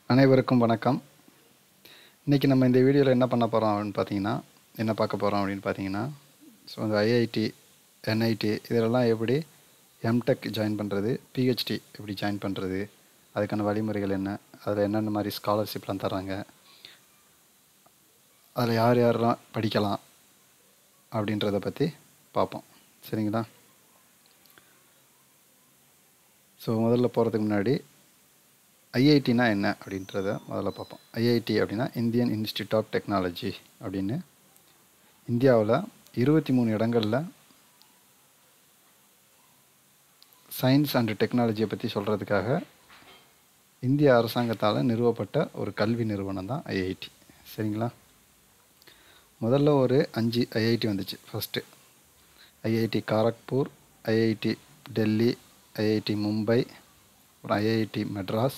அனைவருக்கும் வணக்கம் இன்றைக்கி நம்ம இந்த வீடியோவில் என்ன பண்ண போகிறோம் அப்படின்னு பார்த்தீங்கன்னா என்ன பார்க்க போகிறோம் அப்படின்னு பார்த்தீங்கன்னா ஸோ இந்த ஐஐடி என்ஐடி இதிலெல்லாம் எப்படி எம்டெக் ஜாயின் பண்ணுறது பிஹெச்டி எப்படி ஜாயின் பண்ணுறது அதுக்கான வழிமுறைகள் என்ன அதில் என்னென்ன மாதிரி ஸ்காலர்ஷிப்லாம் தராங்க அதில் யார் யாரெல்லாம் படிக்கலாம் அப்படின்றத பற்றி பார்ப்போம் சரிங்களா ஸோ முதல்ல போகிறதுக்கு முன்னாடி ஐஐடினா என்ன அப்படின்றத முதல்ல பார்ப்போம் ஐஐடி அப்படின்னா இந்தியன் இன்ஸ்டியூட் ஆஃப் டெக்னாலஜி அப்படின்னு இந்தியாவில் இருபத்தி மூணு இடங்களில் சயின்ஸ் அண்ட் டெக்னாலஜியை பற்றி சொல்கிறதுக்காக இந்திய அரசாங்கத்தால் நிறுவப்பட்ட ஒரு கல்வி நிறுவனம் தான் ஐஐடி சரிங்களா முதல்ல ஒரு அஞ்சு ஐஐடி வந்துச்சு first IIT Kharagpur IIT Delhi IIT Mumbai அப்புறம் ஐஐடி மெட்ராஸ்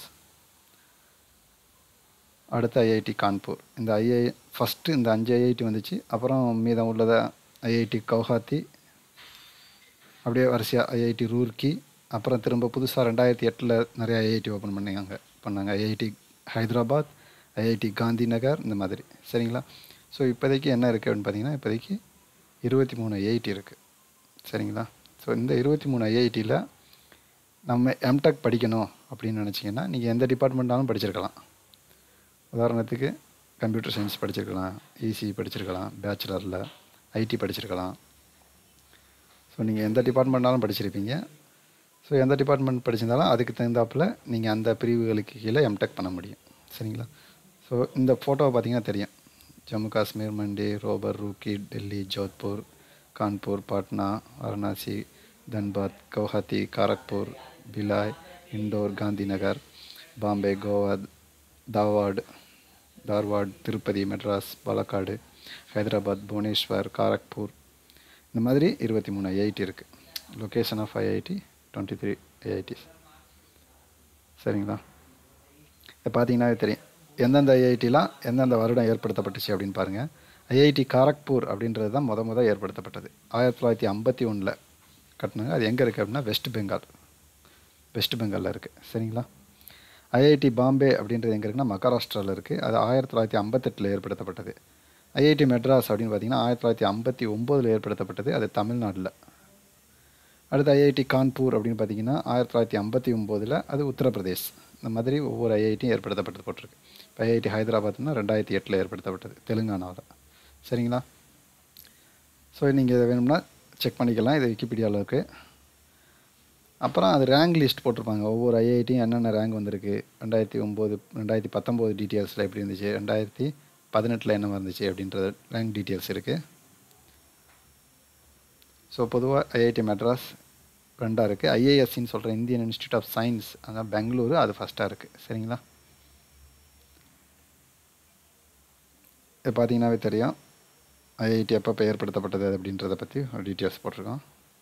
அடுத்து ஐஐடி கான்பூர் இந்த ஐஐ ஃபஸ்ட்டு இந்த அஞ்சு ஐஐடி வந்துச்சு அப்புறம் மீதம் உள்ளதை ஐஐடி கவுஹாத்தி அப்படியே வரிசையாக ஐஐடி ரூர்க்கி அப்புறம் திரும்ப புதுசாக ரெண்டாயிரத்தி எட்டில் நிறைய ஐஐடி ஓப்பன் பண்ணாங்க பண்ணாங்க IIT Hyderabad IIT Gandhinagar இந்த மாதிரி சரிங்களா ஸோ இப்போதைக்கு என்ன இருக்குது அப்படின்னு பார்த்தீங்கன்னா இப்போதைக்கு இருபத்தி மூணு ஐஐடி இருக்குது சரிங்களா ஸோ இந்த இருபத்தி மூணு ஐஐடியில் நம்ம எம்டெக் படிக்கணும் அப்படின்னு நினச்சிங்கன்னா நீங்கள் எந்த டிபார்ட்மெண்ட்டாலும் படிச்சிருக்கலாம் உதாரணத்துக்கு கம்ப்யூட்டர் சயின்ஸ் படிச்சிருக்கலாம் இசி படிச்சிருக்கலாம் பேச்சுலரில் ஐடி படிச்சிருக்கலாம் ஸோ நீங்கள் எந்த டிபார்ட்மெண்ட்னாலும் படிச்சிருப்பீங்க ஸோ எந்த டிபார்ட்மெண்ட் படிச்சிருந்தாலும் அதுக்கு தகுந்தாப்பில் நீங்கள் அந்த பிரிவுகளுக்கு கீழே எம்டெக் பண்ண முடியும் சரிங்களா ஸோ இந்த ஃபோட்டோவை பார்த்தீங்கன்னா தெரியும் ஜம்மு காஷ்மீர் மண்டி ரோபர் ரூக்கி டெல்லி ஜோத்பூர் கான்பூர் பாட்னா வாரணாசி தன்பாத் கவுஹாத்தி காரக்பூர் பிலாய் இண்டோர் காந்திநகர் பாம்பே கோவா தாவாட் தார்வாட் திருப்பதி மெட்ராஸ் பாலக்காடு ஹைதராபாத் புவனேஸ்வர் காரக்பூர் இந்த மாதிரி இருபத்தி மூணு ஐஐடி இருக்குது location of IIT twenty three IITs சரிங்களா இப்போ பார்த்தீங்கன்னாவே தெரியும் எந்தெந்த ஐஐடிலாம் எந்தெந்த வருடம் ஏற்படுத்தப்பட்டுச்சு அப்படின்னு பாருங்கள் ஐஐடி காரக்பூர் அப்படின்றது தான் முத முத ஏற்படுத்தப்பட்டது ஆயிரத்தி தொள்ளாயிரத்தி ஐம்பத்தி ஒன்றில் கட்டினாங்க அது எங்கே இருக்குது அப்படின்னா வெஸ்ட் பெங்கால் வெஸ்ட் பெங்காலில் இருக்குது சரிங்களா ஐஐடி பாம்பே அப்படின்றது எங்கே இருக்குன்னா மகாராஷ்டிராவில் இருக்குது அது ஆயிரத்தி தொள்ளாயிரத்தி ஐம்பத்தெட்டில் ஏற்படுத்தப்பட்டது ஐஐடி மெட்ராஸ் அப்படின்னு பார்த்தீங்கன்னா ஆயிரத்தி தொள்ளாயிரத்தி ஐம்பத்தி ஒம்போதில் ஏற்படுத்தப்பட்டது அது தமிழ்நாட்டில் அடுத்து ஐஐடி கான்பூர் அப்படின்னு பார்த்தீங்கன்னா ஆயிரத்தி தொள்ளாயிரத்தி ஐம்பத்தி ஒம்போதில் அது உத்தரப்பிரதேஷ் இந்த மாதிரி ஒவ்வொரு ஐஐடியும் ஏற்படுத்தப்பட்டு போட்டிருக்கு இப்போ ஐஐடி ஹைதராபாத்னா ரெண்டாயிரத்தி எட்டில் ஏற்படுத்தப்பட்டது தெலுங்கானாவில் சரிங்களா ஸோ நீங்கள் இதை வேணும்னா செக் பண்ணிக்கலாம் இது விக்கிபீடியாவில் இருக்குது அப்புறம் அது ரேங்க் லிஸ்ட் போட்டிருப்பாங்க ஒவ்வொரு ஐஐடியும் என்னென்ன ரேங்க் வந்திருக்கு ரெண்டாயிரத்தி ஒம்பது ரெண்டாயிரத்தி பத்தொம்போது டீட்டெயில்ஸில் எப்படி இருந்துச்சு ரெண்டாயிரத்தி பதினெட்டில் என்ன இருந்துச்சு அப்படின்றது ரேங்க் டீட்டெயில்ஸ் இருக்குது ஸோ பொதுவாக ஐஐடி மெட்ராஸ் ரெண்டாக இருக்குது ஐஏஎஸ்சின்னு சொல்கிற இந்தியன் இன்ஸ்டியூட் ஆஃப் சயின்ஸ் அதான் பெங்களூரு அது ஃபஸ்ட்டாக இருக்குது சரிங்களா இது பார்த்தீங்கன்னாவே தெரியும் ஐஐடி எப்போ ஏற்படுத்தப்பட்டது அப்படின்றத பற்றி ஒரு டீட்டெயில்ஸ் போட்டிருக்கோம்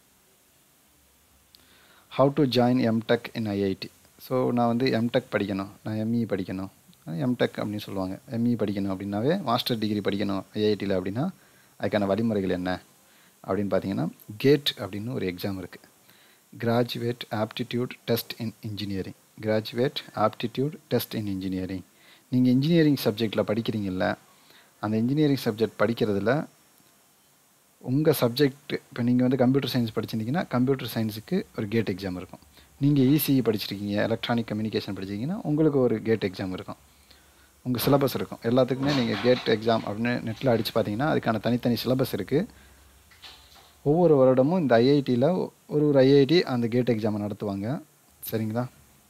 how to join MTech in IIT so நான் வந்து எம்டெக் படிக்கணும் நான் எம்இ படிக்கணும் எம்டெக் அப்படின்னு சொல்லுவாங்க எம்இ படிக்கணும் அப்படின்னாவே மாஸ்டர் டிகிரி படிக்கணும் ஐஐடியில் அப்படின்னா அதுக்கான வழிமுறைகள் என்ன அப்படின்னு பார்த்தீங்கன்னா கேட் அப்படின்னு ஒரு எக்ஸாம் இருக்குது graduate aptitude test in engineering graduate aptitude test in engineering நீங்கள் இன்ஜினியரிங் சப்ஜெக்டில் படிக்கிறீங்கல்ல அந்த இன்ஜினியரிங் சப்ஜெக்ட் படிக்கிறதுல உங்கள் சப்ஜெக்ட் இப்போ நீங்கள் வந்து கம்ப்யூட்டர் சயின்ஸ் படிச்சிருந்தீங்கன்னா கம்ப்யூட்டர் சயின்ஸுக்கு ஒரு கேட் எக்ஸாம் இருக்கும் நீங்கள் இசிஇ படிச்சிருக்கீங்க எலக்ட்ரானிக் கம்யூனிகேஷன் படிச்சிருக்கீங்கன்னா உங்களுக்கு ஒரு கேட் எக்ஸாம் இருக்கும் உங்கள் சிலபஸ் இருக்கும் எல்லாத்துக்குமே நீங்கள் கேட் எக்ஸாம் அப்படின்னு நெட்டில் அடித்து பார்த்தீங்கன்னா அதுக்கான தனித்தனி சிலபஸ் இருக்குது ஒவ்வொரு வருடமும் இந்த ஐஐடியில் ஒரு ஒரு ஐஐடி அந்த கேட் எக்ஸாமை நடத்துவாங்க சரிங்களா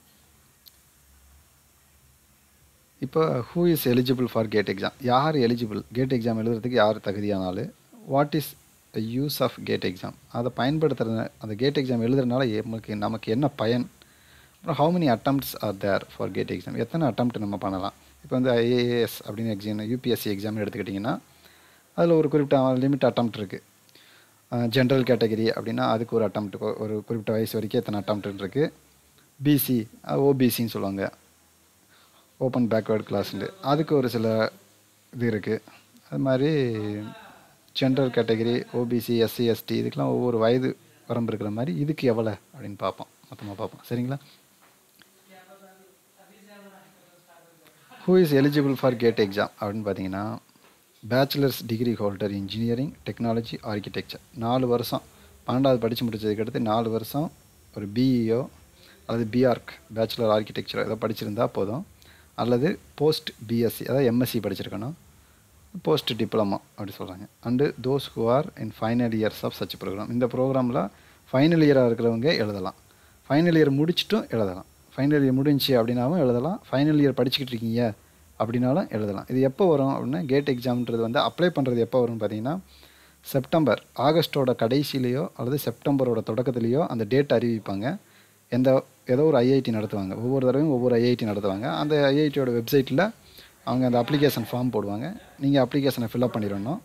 இப்போ who is eligible for GATE exam யார் எலிஜிபிள் கேட் எக்ஸாம் எழுதுறதுக்கு யார் தகுதியானாலும் what is the use of GATE exam அதை பயன்படுத்துறது அந்த கேட் எக்ஸாம் எழுதுறதுனால நமக்கு நமக்கு என்ன பயன் அப்புறம் how many attempts are there for GATE exam எத்தனை அட்டம்ப்ட் நம்ம பண்ணலாம் இப்போ வந்து ஐஏஎஸ் அப்படின்னு எக்ஸாம் யூபிஎஸ்சி எக்ஸாம் எடுத்துக்கிட்டிங்கன்னா அதில் ஒரு குறிப்பிட்ட லிமிட் அட்டம்ப்ட் இருக்குது ஜென்ரல் கேட்டகரி அப்படின்னா அதுக்கு ஒரு அட்டம்ப்ட் ஒரு குறிப்பிட்ட வயசு வரைக்கும் எத்தனை அட்டம்ப்ட் இருக்குது பிசி ஓபிசின்னு சொல்லுவாங்க ஓப்பன் பேக்வேர்டு கிளாஸ்ண்டு அதுக்கு ஒரு சில இது இருக்குது அது மாதிரி general category OBC SC ST இதுக்கெலாம் ஒவ்வொரு வயது வரம்பு இருக்கிற மாதிரி இதுக்கு எவ்வளோ அப்படின்னு பார்ப்போம் மொத்தமாக பார்ப்போம் சரிங்களா who is eligible for GATE exam அப்படின்னு பார்த்தீங்கன்னா bachelors degree holder engineering technology architecture நாலு வருஷம் பன்னெண்டாவது படித்து முடிச்சதுக்கு அடுத்து நாலு வருஷம் ஒரு பிஇஓ அல்லது பிஆர்க் பேச்சுலர் ஆர்கிடெக்சர் ஏதோ படிச்சிருந்தா போதும் அல்லது போஸ்ட் பிஎஸ்சி அதாவது எம்எஸ்சி படிச்சிருக்கணும் போஸ்ட் டிப்ளமா அப்படி சொல்கிறாங்க and those who are in final years of such program இந்த ப்ரோக்ராமில் ஃபைனல் இயராக இருக்கிறவங்க எழுதலாம் ஃபைனல் இயர் முடிச்சிட்டும் எழுதலாம் ஃபைனல் இயர் முடிஞ்சு அப்படின்னாவும் எழுதலாம் ஃபைனல் இயர் படிச்சுக்கிட்டு இருக்கீங்க அப்படின்னாலும் எழுதலாம் இது எப்போ வரும் அப்படின்னா கேட் எக்ஸாம்ன்றது வந்து அப்ளை பண்ணுறது எப்போ வரும்னு பார்த்தீங்கன்னா செப்டம்பர் ஆகஸ்ட்டோட கடைசிலேயோ அல்லது செப்டம்பரோட தொடக்கத்துலேயோ அந்த டேட் அறிவிப்பாங்க எந்த ஏதோ ஒரு ஐஐடி நடத்துவாங்க ஒவ்வொரு தடவையும் ஒவ்வொரு ஐஐடி நடத்துவாங்க அந்த ஐஐடியோட வெப்சைட்டில் அவங்க அந்த அப்ளிகேஷன் ஃபார்ம் போடுவாங்க நீங்கள் அப்ளிகேஷனை ஃபில்அப் பண்ணிடணும்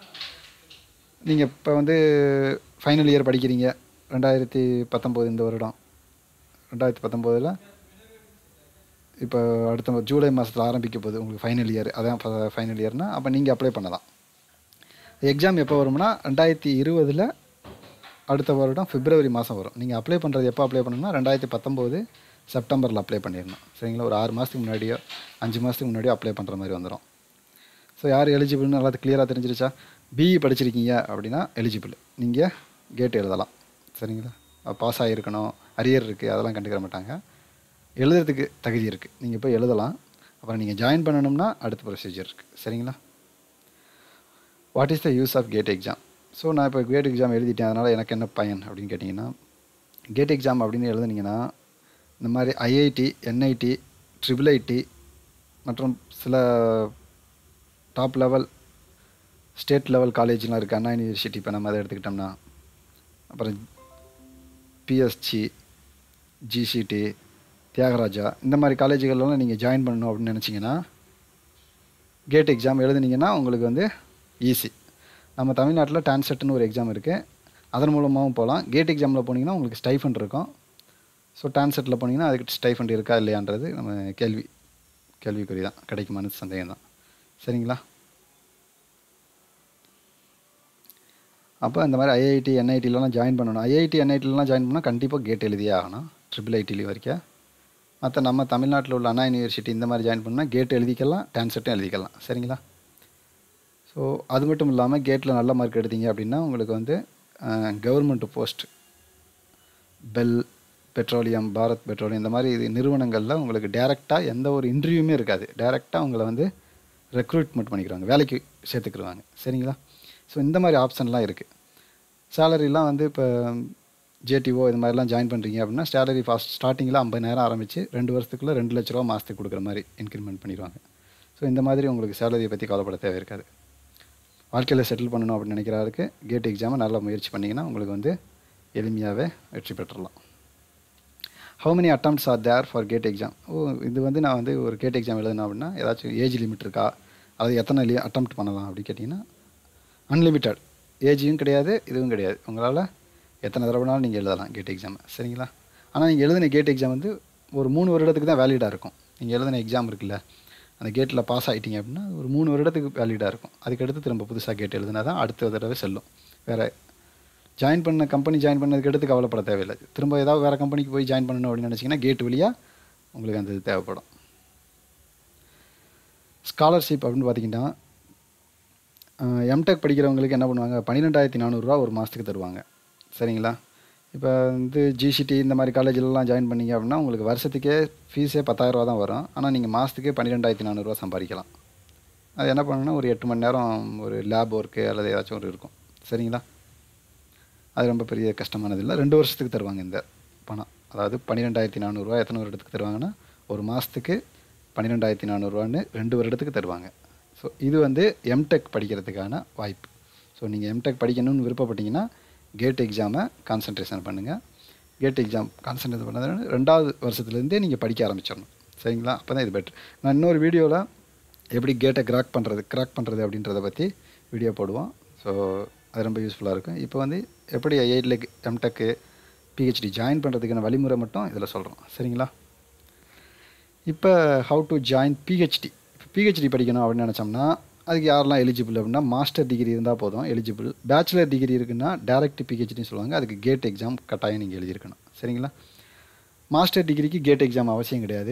நீங்கள் இப்போ வந்து ஃபைனல் இயர் படிக்கிறீங்க ரெண்டாயிரத்தி பத்தொம்போது இந்த வருடம் ரெண்டாயிரத்தி பத்தொம்போதில் இப்போ அடுத்த ஜூலை மாதத்தில் ஆரம்பிக்க போகுது உங்களுக்கு ஃபைனல் இயர் அதான் ஃபைனல் இயர்னால் அப்போ நீங்கள் அப்ளை பண்ணலாம் எக்ஸாம் எப்போ வரும்னா ரெண்டாயிரத்தி இருபதில் அடுத்த வருடம் பிப்ரவரி மாதம் வரும் நீங்கள் அப்ளை பண்ணுறது எப்போ அப்ளை பண்ணணும்னா ரெண்டாயிரத்தி பத்தொம்போது செப்டம்பரில் அப்ளை பண்ணிடணும் சரிங்களா ஒரு ஆறு மாதத்துக்கு முன்னாடியோ அஞ்சு மாதத்துக்கு முன்னாடியோ அப்ளை பண்ணுற மாதிரி வந்துடும் ஸோ யார் எலிஜிபிள்னு நல்லா கிளியராக தெரிஞ்சிருச்சா பிஇ படிச்சிருக்கீங்க அப்படின்னா எலிஜிபிள் நீங்கள் கேட் எழுதலாம் சரிங்களா பாஸ் ஆகிருக்கணும் அரியர் இருக்குது அதெல்லாம் கண்டுக்கிற மாட்டாங்க எழுதுறதுக்கு தகுதி இருக்குது நீங்கள் போய் எழுதலாம் அப்புறம் நீங்கள் ஜாயின் பண்ணணும்னா அடுத்த ப்ரொசீஜர் இருக்குது சரிங்களா what is the use of GATE exam so நான் இப்போ கேட் எக்ஸாம் எழுதிட்டேன் அதனால் எனக்கு என்ன பயன் அப்படின்னு கேட்டிங்கன்னா கேட் எக்ஸாம் அப்படின்னு எழுதுனீங்கன்னா இந்த மாதிரி ஐஐடி என்ஐடி ட்ரிபிள் ஐடி மற்றும் சில டாப் லெவல் ஸ்டேட் லெவல் காலேஜ்லாம் இருக்குது அண்ணா யூனிவர்சிட்டி இப்போ நம்ம அதை எடுத்துக்கிட்டோம்னா அப்புறம் பிஎஸ்சி ஜிசிடி தியாகராஜா இந்த மாதிரி காலேஜுகள்லாம் நீங்கள் ஜாயின் பண்ணணும் அப்படின்னு நினச்சிங்கன்னா கேட் எக்ஸாம் எழுதுனீங்கன்னா உங்களுக்கு வந்து ஈஸி நம்ம தமிழ்நாட்டில் டான்செட்னு ஒரு எக்ஸாம் இருக்குது அதன் மூலமாகவும் போகலாம் கேட் எக்ஸாமில் போனீங்கன்னா உங்களுக்கு ஸ்டைஃபண்ட் இருக்கும் ஸோ டான்செட்டில் போனீங்கன்னா அதுக்கு ஸ்டைஃபண்ட் இருக்கா இல்லையான்றது நம்ம கேள்வி கேள்விக்குறி தான் கிடைக்குமான்னு சந்தேகம் தான் சரிங்களா அப்போ இந்த மாதிரி ஐஐடி என்ஐடிலலாம் ஜாயின் பண்ணணும் ஐஐடி என்ஐடிலலாம் ஜாயின் பண்ணால் கண்டிப்பாக கேட் எழுதியே ஆகணும் ட்ரிபிள் ஐடிலி வரைக்கும் மற்ற நம்ம தமிழ்நாட்டில் உள்ள அண்ணா யூனிவர்சிட்டி இந்த மாதிரி ஜாயின் பண்ணால் கேட் எழுதிக்கலாம் டான்செட்டும் எழுதிக்கலாம் சரிங்களா ஸோ அது மட்டும் இல்லாமல் கேட்டில் நல்ல மார்க் எடுத்தீங்க அப்படின்னா உங்களுக்கு வந்து government post BEL petroleum Bharat petroleum இந்த மாதிரி இது நிறுவனங்களில் உங்களுக்கு டேரெக்டாக எந்த ஒரு இன்டர்வியூமே இருக்காது டேரெக்டாக உங்களை வந்து ரெக்ரூட்மெண்ட் பண்ணிக்கிறாங்க வேலைக்கு சேர்த்துக்கிடுவாங்க சரிங்களா ஸோ இந்த மாதிரி ஆப்ஷன்லாம் இருக்குது சேலரிலாம் வந்து இப்போ ஜேடிஓ இது மாதிரிலாம் ஜாயின் பண்ணுறீங்க அப்படின்னா சேலரி ஃபாஸ்ட் ஸ்டார்டிங்கில் ஐம்பதாயிரம் ஆரம்பித்து ரெண்டு வருஷத்துக்குள்ளே ரெண்டு லட்ச ரூபா மாதத்துக்கு கொடுக்குற மாதிரி இன்க்ரிமெண்ட் பண்ணிடுவாங்க ஸோ இந்த மாதிரி உங்களுக்கு சேலரியை பற்றி கவலைப்பட தேவை இருக்காது வாழ்க்கையில் செட்டில் பண்ணணும் அப்படின்னு நினைக்கிறாருக்கு கேட் எக்ஸாமை நல்லா முயற்சி பண்ணிங்கன்னா உங்களுக்கு வந்து எளிமையாகவே வெற்றி பெற்றுடலாம் how many attempts are there for GATE exam ஓ இது வந்து நான் வந்து ஒரு கேட் எக்ஸாம் எழுதணும் அப்படின்னா ஏதாச்சும் ஏஜ் லிமிட் இருக்கா அது எத்தனை லி அட்டம்ப்ட் பண்ணலாம் அப்படின்னு கேட்டிங்கன்னா அன்லிமிட்டட் ஏஜும் கிடையாது இதுவும் கிடையாது உங்களால் எத்தனை தடவைனாலும் நீங்கள் எழுதலாம் கேட் எக்ஸாம் சரிங்களா ஆனால் நீங்கள் எழுதின கேட் எக்ஸாம் வந்து ஒரு மூணு வருடத்துக்கு தான் வேலிடாக இருக்கும் நீங்கள் எழுதின எக்ஸாம் இருக்குல்ல அந்த கேட்டில் பாஸ் ஆகிட்டீங்க அப்படின்னா அது ஒரு மூணு வருடத்துக்கு வேலிடாக இருக்கும் அதுக்கடுத்து திரும்ப புதுசாக கேட் எழுதுனா தான் அடுத்த தடவை செல்லும் வேறு ஜாயின் பண்ண கம்பெனி ஜாயின் பண்ணதுக்கு அடுத்து கவலைப்பட தேவையில்லை திரும்ப ஏதாவது வேறு கம்பெனிக்கு போய் ஜாயின் பண்ணணும் அப்படின்னு நினச்சிங்கன்னா கேட் வழியாக உங்களுக்கு அந்த இது தேவைப்படும் ஸ்காலர்ஷிப் அப்படின்னு பார்த்தீங்கன்னா எம்டெக் படிக்கிறவங்களுக்கு என்ன பண்ணுவாங்க பன்னிரெண்டாயிரத்தி நானூறுரூவா ஒரு மாதத்துக்கு தருவாங்க சரிங்களா இப்போ வந்து ஜிசிடி இந்த மாதிரி காலேஜிலலாம் ஜாயின் பண்ணீங்க அப்படின்னா உங்களுக்கு வருஷத்துக்கே ஃபீஸே பத்தாயிரரூவா தான் வரும் ஆனால் நீங்கள் மாதத்துக்கே பன்னிரெண்டாயிரத்தி நானூறுரூவா சம்பாதிக்கலாம் அது என்ன பண்ணணும்னா ஒரு எட்டு மணி நேரம் ஒரு லேப் ஒர்க்கு அல்லது ஏதாச்சும் ஒரு இருக்கும் சரிங்களா அது ரொம்ப பெரிய கஷ்டமானது இல்லை ரெண்டு வருஷத்துக்கு தருவாங்க இந்த பணம் அதாவது பன்னிரெண்டாயிரத்தி நானூறுரூவா எத்தனை வருடத்துக்கு தருவாங்கன்னா ஒரு மாதத்துக்கு பன்னிரெண்டாயிரத்தி நானூறுரூவான்னு ரெண்டு வருடத்துக்கு தருவாங்க ஸோ இது வந்து எம்டெக் படிக்கிறதுக்கான வாய்ப்பு ஸோ நீங்கள் எம்டெக் படிக்கணும்னு விருப்பப்பட்டீங்கன்னா கேட் எக்ஸாமை கான்சன்ட்ரேஷன் பண்ணுங்கள் கேட் எக்ஸாம் கான்சன்ட்ரேட் பண்ணது ரெண்டாவது வருஷத்துலேருந்தே நீங்கள் படிக்க ஆரம்பிச்சிடணும் சரிங்களா அப்போ தான் இது பெட்ரு நான் இன்னொரு வீடியோவில் எப்படி கேட்டை கிராக் பண்ணுறது கிராக் பண்ணுறது அப்படின்றத பற்றி வீடியோ போடுவோம் ஸோ அது ரொம்ப யூஸ்ஃபுல்லாக இருக்கும் இப்போ வந்து எப்படி ஐஐடியில் எம்டெக்கு பிஹெச்டி ஜாயின் பண்ணுறதுக்கான வழிமுறை மட்டும் இதில் சொல்கிறோம் சரிங்களா இப்போ ஹவு டு ஜாயின் பிஹெச்டி இப்போ பிஹெச்டி படிக்கணும் அப்படின்னு நினச்சோம்னா அதுக்கு யாரெல்லாம் எலிஜிபிள் அப்படின்னா மாஸ்டர் டிகிரி இருந்தால் போதும் எலிஜிபிள் பேச்சுலர் டிகிரி இருக்குன்னா டேரக்ட் பிஹெச்டின்னு சொல்லுவாங்க அதுக்கு கேட் எக்ஸாம் கட்டாயம் நீங்கள் எழுதியிருக்கணும் சரிங்களா மாஸ்டர் டிகிரிக்கு கேட் எக்ஸாம் அவசியம் கிடையாது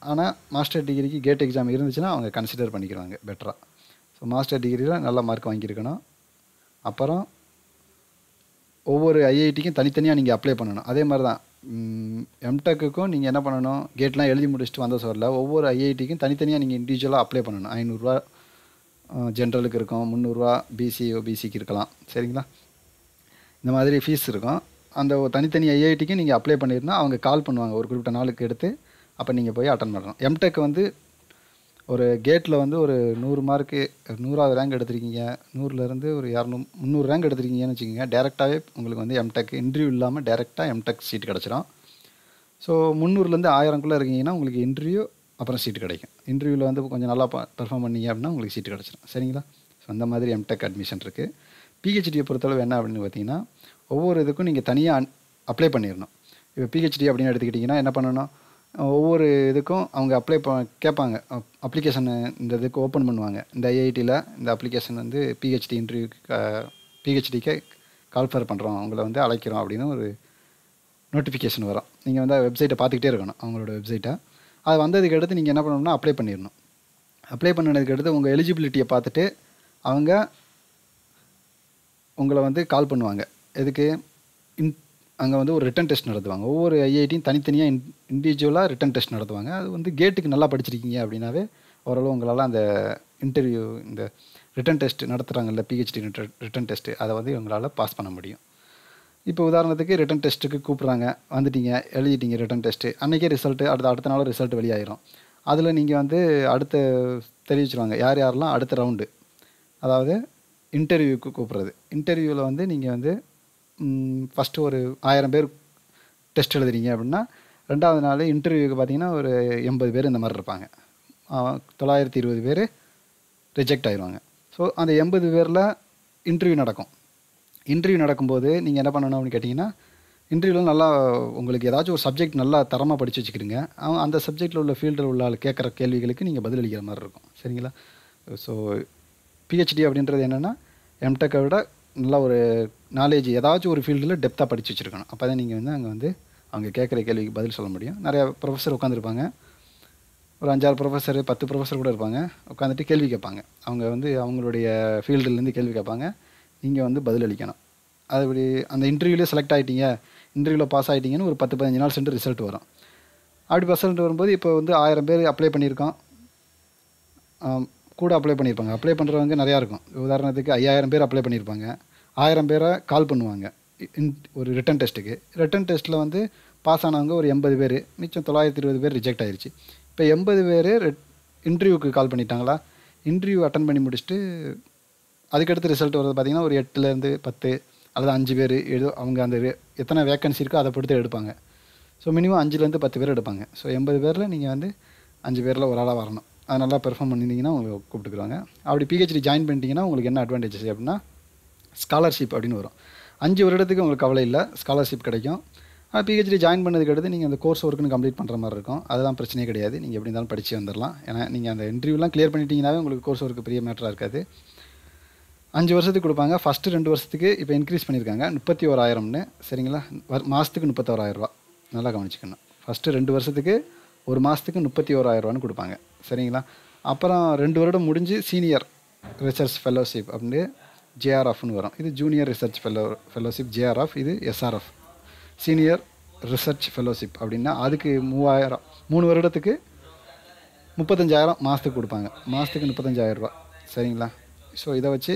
ஆனால் மாஸ்டர் டிகிரிக்கு கேட் எக்ஸாம் இருந்துச்சுன்னா அவங்க கன்சிடர் பண்ணிக்கிறாங்க பெட்டராக ஸோ மாஸ்டர் டிகிரியில் நல்ல மார்க் வாங்கியிருக்கணும் அப்புறம் ஒவ்வொரு ஐஐடிக்கும் தனித்தனியாக நீங்கள் அப்ளை பண்ணணும் அதே மாதிரி தான் எம்டெக்குக்கும் நீங்கள் என்ன பண்ணணும் கேட்லாம் எழுதி முடிச்சுட்டு வந்த சொல்ல ஒவ்வொரு ஐஐடிக்கும் தனித்தனியாக நீங்கள் இண்டிவிஜுவலாக அப்ளை பண்ணணும் ஐநூறுரூவா ஜென்ரலுக்கு இருக்கும் முந்நூறுரூவா பிசி ஓபிசிக்கு இருக்கலாம் சரிங்களா இந்த மாதிரி ஃபீஸ் இருக்கும் அந்த ஒரு தனித்தனி ஐஐடிக்கு நீங்கள் அப்ளை பண்ணியிருந்தால் அவங்க கால் பண்ணுவாங்க ஒரு குறிப்பிட்ட நாளுக்கு எடுத்து அப்போ நீங்கள் போய் அட்டன் பண்ணணும் எம்டெக் வந்து ஒரு கேட்டில் வந்து ஒரு நூறு மார்க்கு நூறாவது ரேங்க் எடுத்திருக்கீங்க நூறுலேருந்து ஒரு இரநூறு முந்நூறு ரேங்க் எடுத்திருக்கீங்கன்னு வச்சுக்கோங்க டேரெக்டாகவே உங்களுக்கு வந்து எம்டெக் இன்டர்வியூ இல்லாமல் டேரெக்டாக எம்டெக் சீட் கிடச்சிரும் ஸோ முந்நூறுலேருந்து ஆயிரம்குள்ளே இருக்கீங்கன்னா உங்களுக்கு இன்டர்வியூ அப்புறம் சீட் கிடைக்கும் இன்டர்வியூவில் வந்து கொஞ்சம் நல்லா பெர்ஃபார்ம் பண்ணீங்க அப்படின்னா உங்களுக்கு சீட் கிடச்சிரும் சரிங்களா ஸோ அந்த மாதிரி எம்டெக் அட்மிஷன் இருக்குது பிஹெச்டியை பொறுத்தளவு என்ன அப்படின்னு பார்த்தீங்கன்னா ஒவ்வொரு இதுக்கும் நீங்கள் தனியாக அப்ளை பண்ணிடணும் இப்போ பிஹெச்டி அப்படின்னு எடுத்துக்கிட்டிங்கன்னா என்ன பண்ணணும் ஒவ்வொரு இதுக்கும் அவங்க அப்ளை ப கேட்பாங்க அப்ளிகேஷன் இந்த இதுக்கு ஓப்பன் பண்ணுவாங்க இந்த ஐஐடியில் இந்த அப்ளிகேஷன் வந்து பிஹெச்டி இன்டர்வியூக்கு பிஹெச்டிக்கு கால்ஃபர் பண்ணுறோம் அவங்கள வந்து அழைக்கிறோம் அப்படின்னு ஒரு நோட்டிஃபிகேஷன் வரும் நீங்கள் வந்து வெப்சைட்டை பார்த்துக்கிட்டே இருக்கணும் அவங்களோட வெப்சைட்டை அது வந்ததுக்கு அடுத்து நீங்கள் என்ன பண்ணணும்னா அப்ளை பண்ணிடணும் அப்ளை பண்ணதுக்கு அடுத்து உங்கள் எலிஜிபிலிட்டியை பார்த்துட்டு அவங்க உங்களை வந்து கால் பண்ணுவாங்க எதுக்கு இன் அங்கே வந்து ஒரு ரிட்டன் டெஸ்ட் நடத்துவாங்க ஒவ்வொரு ஐஐடியும் தனித்தனியாக இன் இண்டிவிஜுவலாக ரிட்டன் டெஸ்ட் நடத்துவாங்க அது வந்து கேட்டுக்கு நல்லா படிச்சிருக்கீங்க அப்படின்னாவே ஓரளவு உங்களால் அந்த இன்டர்வியூ இந்த ரிட்டன் டெஸ்ட் நடத்துகிறாங்கல்ல பிஹெச்டி ரிட்டன் டெஸ்ட்டு அதை வந்து உங்களால் பாஸ் பண்ண முடியும் இப்போ உதாரணத்துக்கு ரிட்டன் டெஸ்ட்டுக்கு கூப்பிட்றாங்க வந்துட்டீங்க எழுதிட்டீங்க ரிட்டன் டெஸ்ட்டு அன்றைக்கே ரிசல்ட்டு அடுத்த அடுத்த நாள் ரிசல்ட் வெளியாயிரும் அதில் நீங்கள் வந்து அடுத்த தெரிவிச்சிருவாங்க யார் யாரெல்லாம் அடுத்த ரவுண்டு அதாவது இன்டர்வியூக்கு கூப்பிட்றது இன்டர்வியூவில் வந்து நீங்கள் வந்து ஃபஸ்ட்டு ஒரு ஆயிரம் பேர் டெஸ்ட் எழுதுறீங்க அப்படின்னா ரெண்டாவது நாள் இன்டர்வியூக்கு பார்த்தீங்கன்னா ஒரு எண்பது பேர் இந்த மாதிரி இருப்பாங்க தொள்ளாயிரத்தி இருபது பேர் ரிஜெக்ட் ஆயிடுவாங்க ஸோ அந்த எண்பது பேரில் இன்டர்வியூ நடக்கும் இன்டர்வியூ நடக்கும்போது நீங்கள் என்ன பண்ணணும் அப்படின்னு கேட்டிங்கன்னா இன்டர்வியூவில் நல்லா உங்களுக்கு ஏதாச்சும் ஒரு சப்ஜெக்ட் நல்லா தரமாக படித்து வச்சுக்கிடுங்க அவன் அந்த சப்ஜெக்டில் உள்ள ஃபீல்டில் உள்ள ஆள் கேட்குற கேள்விகளுக்கு நீங்கள் பதிலளிக்கிற மாதிரி இருக்கும் சரிங்களா ஸோ பிஹெச்டி அப்படின்றது என்னென்னா எம்டெக்கை விட நல்ல ஒரு நாலேஜ் ஏதாச்சும் ஒரு ஃபீல்டில் டெப்த்தாக படித்து வச்சுருக்கணும் அப்போ தான் நீங்கள் வந்து அங்கே வந்து அவங்க கேட்குற கேள்விக்கு பதில் சொல்ல முடியும் நிறையா ப்ரொஃபஸர் உட்காந்துருப்பாங்க ஒரு அஞ்சாறு ப்ரொஃபஸர் பத்து ப்ரொஃபஸர் கூட இருப்பாங்க உட்காந்துட்டு கேள்வி கேட்பாங்க அவங்க வந்து அவங்களுடைய ஃபீல்டுலேருந்து கேள்வி கேட்பாங்க நீங்கள் வந்து பதில் அளிக்கணும் அது இப்படி அந்த இன்டர்வியூலேயே செலக்ட் ஆகிட்டீங்க இன்டர்வியூவில் பாஸ் ஆகிட்டீங்கன்னு ஒரு பத்து பதினஞ்சு நாள் சென்று ரிசல்ட் வரும் அப்படி ரிசல்ட் வரும்போது இப்போ வந்து ஆயிரம் பேர் அப்ளை பண்ணியிருக்கோம் கூட அப்ளை பண்ணியிருப்பாங்க அப்ளை பண்ணுறவங்க நிறையா இருக்கும் உதாரணத்துக்கு ஐயாயிரம் பேர் அப்ளை பண்ணியிருப்பாங்க ஆயிரம் பேரை கால் பண்ணுவாங்க இன் ஒரு ரிட்டன் டெஸ்ட்டுக்கு ரிட்டன் டெஸ்ட்டில் வந்து பாஸ் ஆனவங்க ஒரு எண்பது பேர் மிச்சம் தொள்ளாயிரத்தி இருபது பேர் ரிஜெக்ட் ஆயிடுச்சு இப்போ எண்பது பேர் இன்டர்வியூக்கு கால் பண்ணிட்டாங்களா இன்டர்வியூ அட்டன் பண்ணி முடிச்சுட்டு அதுக்கடுத்து ரிசல்ட் வருது பார்த்திங்கன்னா ஒரு எட்டுலேருந்து பத்து அல்லது அஞ்சு பேர் ஏதோ அவங்க அந்த எத்தனை வேக்கன்சி இருக்கோ அதை பொறுத்து எடுப்பாங்க ஸோ மினிமம் அஞ்சுலேருந்து பத்து பேர் எடுப்பாங்க ஸோ எண்பது பேரில் நீங்கள் வந்து அஞ்சு பேரில் ஒரு ஆளாக வரணும் அது நல்லா பெர்ஃபார்ம் பண்ணியிருந்தீங்கன்னா உங்களுக்கு கூப்பிட்டுக்குறாங்க அப்படி பிஹெச்டி ஜாயின் பண்ணிட்டீங்கன்னா உங்களுக்கு என்ன அட்வான்டேஜஸ் அப்படின்னா ஸ்காலர்ஷிப் அப்படின்னு வரும் அஞ்சு வருடத்துக்கு உங்களுக்கு கவலை இல்லை ஸ்காலர்ஷிப் கிடைக்கும் ஆனால் பிஹெச்டி ஜாயின் பண்ணதுக்கு அடுத்து நீங்கள் அந்த கோர்ஸ் ஒர்க்குன்னு கம்ப்ளீட் பண்ணுற மாதிரி இருக்கும் அதெல்லாம் பிரச்சனையே கிடையாது நீங்கள் எப்படி இருந்தாலும் படித்து வந்துடலாம் ஏன்னா நீங்கள் அந்த இன்டர்வியூலாம் கிளியர் பண்ணிட்டீங்கன்னாவே உங்களுக்கு கோர்ஸ் ஒர்க்கு பெரிய மேட்டராக இருக்காது அஞ்சு வருஷத்துக்கு கொடுப்பாங்க ஃபஸ்ட்டு ரெண்டு வருஷத்துக்கு இப்போ இன்க்ரீஸ் பண்ணியிருக்காங்க முப்பத்தி ஓராயிரம்னு சரிங்களா மாதத்துக்கு முப்பத்தோராயிரரூவா நல்லா கவனிச்சிக்கணும் ஃபஸ்ட்டு ரெண்டு வருஷத்துக்கு ஒரு மாதத்துக்கு முப்பத்தி ஓராயிரரூவான்னு கொடுப்பாங்க சரிங்களா அப்புறம் ரெண்டு வருடம் முடிஞ்சு சீனியர் ரிசர்ச் ஃபெல்லோஷிப் அப்படின்னு ஜேஆர்எஃப்னு வரும் இது junior research fellow fellowship JRF இது எஸ்ஆர்எஃப் சீனியர் ரிசர்ச் ஃபெல்லோஷிப் அப்படின்னா அதுக்கு மூவாயிரம் மூணு வருடத்துக்கு முப்பத்தஞ்சாயிரம் மாதத்துக்கு கொடுப்பாங்க மாதத்துக்கு முப்பத்தஞ்சாயிரரூபா சரிங்களா ஸோ இதை வச்சு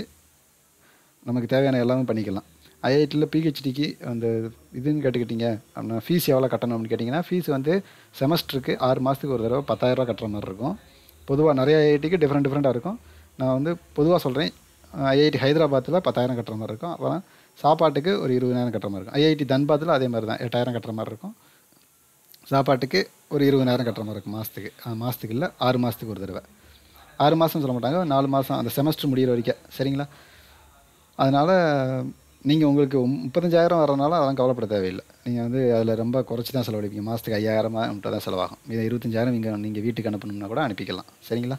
நமக்கு தேவையான எல்லாமே பண்ணிக்கலாம் ஐஐடியில் பிஹெச்டிக்கு அந்த இதுன்னு கேட்டுக்கிட்டீங்க அப்படின்னா ஃபீஸ் எவ்வளோ கட்டணும் அப்படின்னு கேட்டிங்கன்னா ஃபீஸ் வந்து செமஸ்டருக்கு ஆறு மாதத்துக்கு ஒரு தடவை பத்தாயிரரூபா கட்டுற மாதிரி இருக்கும் பொதுவாக நிறைய ஐஐடிக்கு டிஃப்ரெண்ட் டிஃப்ரெண்ட்டாக இருக்கும் நான் வந்து பொதுவாக சொல்கிறேன் ஐஐடி ஹைதராபாத்தில் பத்தாயிரம் கட்டுற மாதிரி இருக்கும் அப்புறம் சாப்பாட்டுக்கு ஒரு இருபதாயிரம் கட்டுற மாதிரி இருக்கும் ஐஐடி தன்பாத்தில் அதே மாதிரி தான் எட்டாயிரம் கட்டுற மாதிரி இருக்கும் சாப்பாட்டுக்கு ஒரு இருபதாயிரம் கட்டுற மாதிரி இருக்கும் மாதத்துக்கு மாதத்துக்கு இல்லை ஆறு மாதத்துக்கு ஒரு தடவை ஆறு மாதம் சொல்ல மாட்டாங்க நாலு மாதம் அந்த செமஸ்டர் முடிகிற வரைக்கும் சரிங்களா அதனால் நீங்கள் உங்களுக்கு முப்பத்தஞ்சாயிரம் வரனால அதெல்லாம் கவலைப்பட தேவையில்லை நீங்கள் வந்து அதில் ரொம்ப குறைச்சி தான் செலவழிப்பீங்க மாதத்துக்கு ஐயாயிரமாக மட்டும் தான் செலவாகும் இதை இருபத்தஞ்சாயிரம் இங்கே நீங்கள் வீட்டுக்கு அனுப்பணும்னா கூட அனுப்பிக்கலாம் சரிங்களா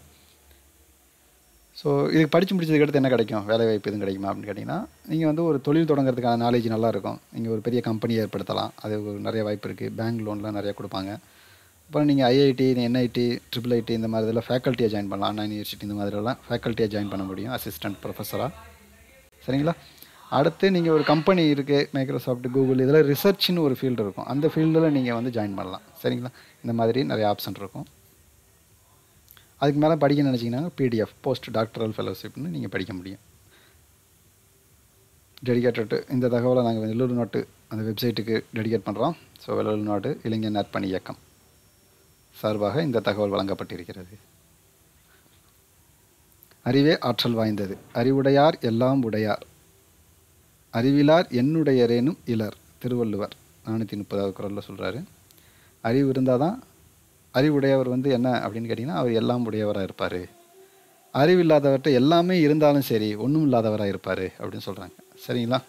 ஸோ இதுக்கு படித்து முடிச்சதுக்கு அடுத்து என்ன கிடைக்கும் வேலை வாய்ப்பு எதுவும் கிடைக்குமா அப்படின்னு கேட்டிங்கன்னா நீங்கள் வந்து ஒரு தொழில் தொடங்குறதுக்கான நாலேஜ் நல்லா இருக்கும் நீங்கள் ஒரு பெரிய கம்பெனி ஏற்படுத்தலாம் அது ஒரு நிறைய வாய்ப்பு இருக்குது பேங்க் லோன்லாம் நிறையா கொடுப்பாங்க அப்புறம் நீங்கள் ஐஐடி என்ஐடி ட்ரிபிள் ஐடி இந்த மாதிரி இதெல்லாம் ஃபேக்கல்ட்டியாக ஜாயின் பண்ணலாம் அண்ணா யூனிவர்சிட்டி இந்த மாதிரிலாம் ஃபேக்கல்ட்டியாக ஜாயின் பண்ண முடியும் அசிஸ்டன்ட் ப்ரொஃபஸராக சரிங்களா அடுத்து நீங்கள் ஒரு கம்பெனி இருக்குது மைக்ரோசாஃப்ட் கூகுள் இதில் ரிசர்ச்னு ஒரு ஃபீல்டு இருக்கும் அந்த ஃபீல்டில் நீங்கள் வந்து ஜாயின் பண்ணலாம் சரிங்களா இந்த மாதிரி நிறைய ஆப்ஷன் இருக்கும் அதுக்கு மேலே படிக்க நினச்சிங்கன்னா பிடிஎஃப் போஸ்ட் டாக்டரல் ஃபெலோஷிப்னு நீங்கள் படிக்க முடியும் டெடிகேட்டட் இந்த தகவலை நாங்கள் வெள்ளூர் நாட்டு அந்த வெப்சைட்டுக்கு டெடிகேட் பண்ணுறோம் ஸோ வெள்ளூர் நாடு இளைஞர் நற்பணி இயக்கம் சார்பாக இந்த தகவல் வழங்கப்பட்டிருக்கிறது அறிவே ஆற்றல் வாய்ந்தது அறிவுடையார் எல்லாம் உடையார் அறிவிலார் என்னுடையரேனும் இலர் திருவள்ளுவர் நானூற்றி முப்பதாவது குரலில் சொல்கிறாரு அறிவு இருந்தால் தான் அறிவுடையவர் வந்து என்ன அப்படின்னு கேட்டிங்கன்னா அவர் எல்லாம் உடையவராக இருப்பார் அறிவில்லாதவர்கிட்ட எல்லாமே இருந்தாலும் சரி ஒன்றும் இல்லாதவராக இருப்பார் அப்படின்னு சொல்கிறாங்க சரிங்களா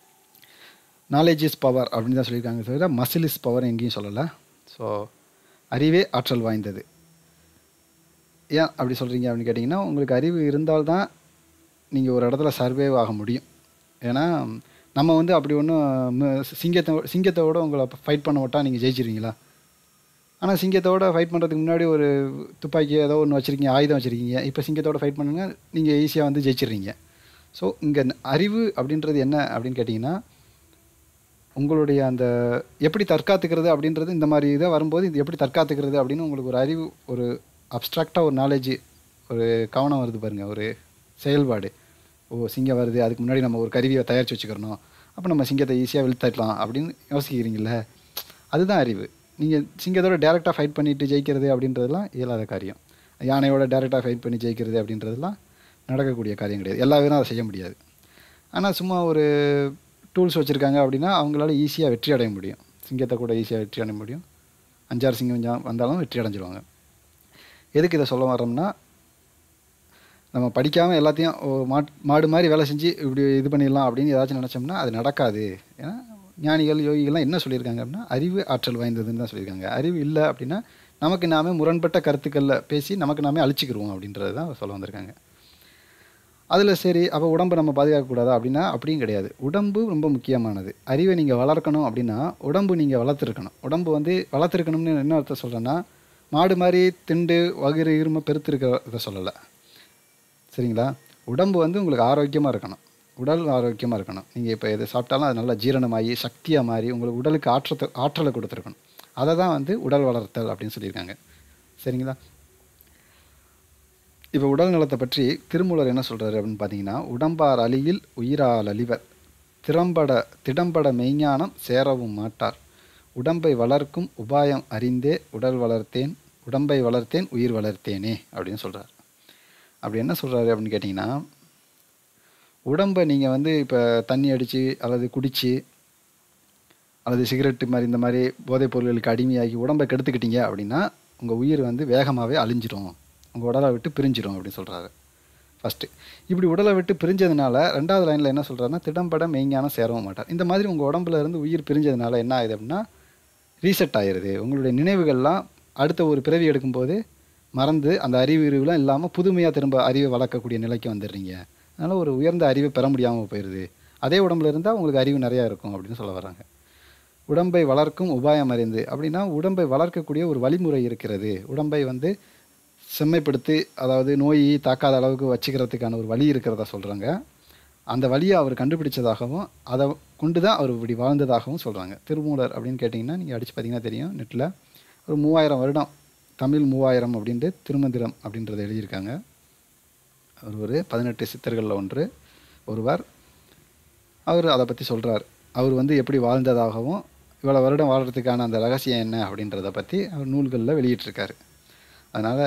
நாலேஜ் இஸ் பவர் அப்படின்னு தான் சொல்லியிருக்காங்க தவிர மசில் இஸ் பவர் எங்கேயும் சொல்லலை ஸோ அறிவே ஆற்றல் வாய்ந்தது ஏன் அப்படி சொல்கிறீங்க அப்படின்னு கேட்டிங்கன்னா உங்களுக்கு அறிவு இருந்தால்தான் நீங்கள் ஒரு இடத்துல சர்வே ஆக முடியும் ஏன்னா நம்ம வந்து அப்படி ஒன்றும் சிங்கத்தை சிங்கத்தோட உங்களை ஃபைட் பண்ண விட்டால் நீங்கள் ஜெயிச்சிருவீங்களா ஆனால் சிங்கத்தோட ஃபைட் பண்ணுறதுக்கு முன்னாடி ஒரு துப்பாக்கி ஏதோ ஒன்று வச்சுருக்கீங்க ஆயுதம் வச்சுருக்கீங்க இப்போ சிங்கத்தோட ஃபைட் பண்ணுங்க நீங்கள் ஈஸியாக வந்து ஜெயிச்சிடுறீங்க ஸோ இங்கே அறிவு அப்படின்றது என்ன அப்படின்னு கேட்டிங்கன்னா உங்களுடைய அந்த எப்படி தற்காத்துக்கிறது அப்படின்றது இந்த மாதிரி இதை வரும்போது இது எப்படி தற்காத்துக்கிறது அப்படின்னு உங்களுக்கு ஒரு அறிவு ஒரு அப்ட்ராக்டாக ஒரு நாலேஜ் ஒரு கவனம் வருது பாருங்கள் ஒரு செயல்பாடு ஓ சிங்கம் வருது அதுக்கு முன்னாடி நம்ம ஒரு கருவியை தயாரித்து வச்சுக்கிறணும் அப்போ நம்ம சிங்கத்தை ஈஸியாக வெளுத்தட்டலாம் அப்படின்னு யோசிக்கிறீங்கள அதுதான் அறிவு நீங்கள் சிங்கத்தோட டேரெக்டாக ஃபைட் பண்ணிட்டு ஜெயிக்கிறது அப்படின்றதுலாம் இயலாத காரியம் யானையோட டேரெக்டாக ஃபைட் பண்ணி ஜெயிக்கிறது அப்படின்றதுலாம் நடக்கக்கூடிய காரியம் கிடையாது எல்லா பேரும் அதை செய்ய முடியாது ஆனால் சும்மா ஒரு டூல்ஸ் வச்சுருக்காங்க அப்படின்னா அவங்களால ஈஸியாக வெற்றி அடைய முடியும் சிங்கத்தை கூட ஈஸியாக வெற்றி அடைய முடியும் அஞ்சாறு சிங்கம் ஜா- வந்தாலும் வெற்றி அடைஞ்சிருவாங்க எதுக்கு இதை சொல்ல வரோம்னா நம்ம படிக்காமல் எல்லாத்தையும் ஓ, மாட் மாடு மாதிரி வேலை செஞ்சு இப்படி இது பண்ணிடலாம் அப்படின்னு ஏதாச்சும் நினச்சோம்னா அது நடக்காது ஏன்னா ஞானிகள் யோகிகள்லாம் என்ன சொல்லியிருக்காங்க அப்படின்னா அறிவு ஆற்றல் வாய்ந்ததுன்னு தான் சொல்லியிருக்காங்க அறிவு இல்லை அப்படின்னா நமக்கு நாமே முரண்பட்ட கருத்துக்களில் பேசி நமக்கு நாமே அழிச்சிக்கிருவோம் அப்படின்றது தான் சொல்ல வந்திருக்காங்க அதில் சரி அப்போ உடம்பை நம்ம பாதுகாக்கக்கூடாதா அப்படின்னா அப்படியும் கிடையாது உடம்பு ரொம்ப முக்கியமானது அறிவை நீங்கள் வளர்க்கணும் அப்படின்னா உடம்பு நீங்கள் வளர்த்துருக்கணும் உடம்பு வந்து வளர்த்துருக்கணும்னு என்ன அர்த்தம் சொல்கிறேன்னா மாடு மாதிரி திண்டு வகிறு இரும பெருத்திருக்கிறத சொல்லலை சரிங்களா உடம்பு வந்து உங்களுக்கு ஆரோக்கியமாக இருக்கணும் உடல் ஆரோக்கியமாக இருக்கணும் நீங்கள் இப்போ எது சாப்பிட்டாலும் அது நல்லா ஜீரணமாகி சக்தியாக மாறி உங்களுக்கு உடலுக்கு ஆற்றத்தை ஆற்றலை கொடுத்துருக்கணும் அதை தான் வந்து உடல் வளர்த்தல் அப்படின்னு சொல்லியிருக்காங்க சரிங்களா இப்போ உடல் நலத்தை பற்றி திருமூலர் என்ன சொல்கிறாரு அப்படின்னு பார்த்தீங்கன்னா உடம்பார் அலியில் உயிரால் அழிவர் திறம்பட திடம்பட மெய்ஞானம் சேரவும் மாட்டார் உடம்பை வளர்க்கும் உபாயம் அறிந்தே உடல் வளர்த்தேன் உடம்பை வளர்த்தேன் உயிர் வளர்த்தேனே அப்படின்னு சொல்கிறார் அப்படி என்ன சொல்கிறாரு அப்படின்னு கேட்டிங்கன்னா உடம்பை நீங்கள் வந்து இப்போ தண்ணி அடித்து அல்லது குடித்து அல்லது சிகரெட்டு மாதிரி இந்த மாதிரி போதைப் பொருட்களுக்கு அடிமையாகி உடம்பை கெடுத்துக்கிட்டீங்க அப்படின்னா உங்கள் உயிர் வந்து வேகமாகவே அழிஞ்சிரும் உங்கள் உடலை விட்டு பிரிஞ்சிரும் அப்படின்னு சொல்கிறாரு ஃபஸ்ட்டு இப்படி உடலை விட்டு பிரிஞ்சதுனால ரெண்டாவது லைனில் என்ன சொல்கிறாருன்னா திடம்பட மெய்ஞானம் சேரவும் மாட்டார் இந்த மாதிரி உங்கள் உடம்புல இருந்து உயிர் பிரிஞ்சதுனால என்ன ஆகுது அப்படின்னா ரீசெட் ஆயிடுது உங்களுடைய நினைவுகள்லாம் அடுத்த ஒரு பிறவி எடுக்கும்போது மறந்து அந்த அறிவு அறிவுலாம் இல்லாமல் புதுமையாக திரும்ப அறிவை வளர்க்கக்கூடிய நிலைக்கு வந்துடுறீங்க அதனால் ஒரு உயர்ந்த அறிவை பெற முடியாமல் போயிடுது அதே உடம்புல இருந்தால் உங்களுக்கு அறிவு நிறையா இருக்கும் அப்படின்னு சொல்ல வராங்க உடம்பை வளர்க்கும் உபாயம் அறிந்து அப்படின்னா உடம்பை வளர்க்கக்கூடிய ஒரு வழிமுறை இருக்கிறது உடம்பை வந்து செம்மைப்படுத்தி அதாவது நோய் தாக்காத அளவுக்கு வச்சுக்கிறதுக்கான ஒரு வழி இருக்கிறதா சொல்கிறாங்க அந்த வழியை அவர் கண்டுபிடிச்சதாகவும் அதை கொண்டு தான் அவர் இப்படி வாழ்ந்ததாகவும் சொல்கிறாங்க திருமூலர் அப்படின்னு கேட்டிங்கன்னா நீங்கள் அடித்து பார்த்தீங்கன்னா தெரியும் நெட்டில் ஒரு மூவாயிரம் வருடம் தமிழ் மூவாயிரம் அப்படின்ட்டு திருமந்திரம் அப்படின்றத எழுதியிருக்காங்க அவர் ஒரு பதினெட்டு சித்தர்களில் ஒன்று ஒருவர் அவர் அதை பற்றி சொல்கிறார் அவர் வந்து எப்படி வாழ்ந்ததாகவும் இவ்வளோ வருடம் வாழ்கிறதுக்கான அந்த ரகசியம் என்ன அப்படின்றத பற்றி அவர் நூல்களில் வெளியிட்டிருக்காரு அதனால்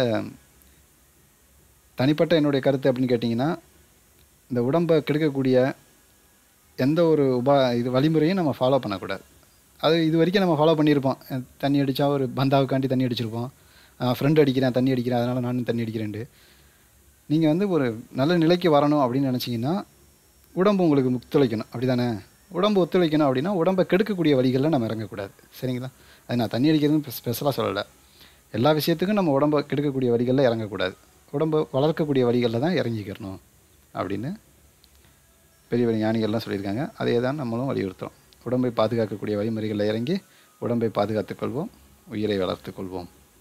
தனிப்பட்ட என்னுடைய கருத்து அப்படின்னு கேட்டிங்கன்னா இந்த உடம்பை கெடுக்கக்கூடிய எந்த ஒரு உபா இது வழிமுறையும் நம்ம ஃபாலோ பண்ணக்கூடாது அது இது வரைக்கும் நம்ம ஃபாலோ பண்ணியிருப்போம் அஹ் தண்ணி அடித்தா ஒரு பந்தாவுக்காண்டி தண்ணி அடிச்சிருப்போம் ஃப்ரெண்ட் அடிக்கிறேன் தண்ணி அடிக்கிறேன் அதனால் நானும் தண்ணி அடிக்கிறேன்ட்டு நீங்கள் வந்து ஒரு நல்ல நிலைக்கு வரணும் அப்படின்னு நினச்சிங்கன்னா உடம்பு உங்களுக்கு ஒத்துழைக்கணும் அப்படி தானே உடம்பு ஒத்துழைக்கணும் அப்படின்னா உடம்பை கெடுக்கக்கூடிய வழிகளில் நம்ம இறங்கக்கூடாது சரிங்களா அது நான் தண்ணி அடிக்கிறதுன்னு ஸ்பெஷலாக சொல்லலை எல்லா விஷயத்துக்கும் நம்ம உடம்பை கெடுக்கக்கூடிய வழிகளில் இறங்கக்கூடாது உடம்பை வளர்க்கக்கூடிய வழிகளில் தான் இறங்கிக்கிறணும் அப்படின்னு பெரிய பெரிய ஞானிகள்லாம் சொல்லியிருக்காங்க அதே தான் நம்மளும் வலியுறுத்துறோம் உடம்பை பாதுகாக்கக்கூடிய வழிமுறைகளில் இறங்கி உடம்பை பாதுகாத்துக் கொள்வோம் உயிரை வளர்த்துக் கொள்வோம்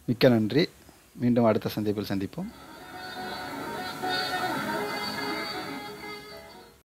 மிக்க நன்றி மீண்டும் அடுத்த சந்திப்பில் சந்திப்போம்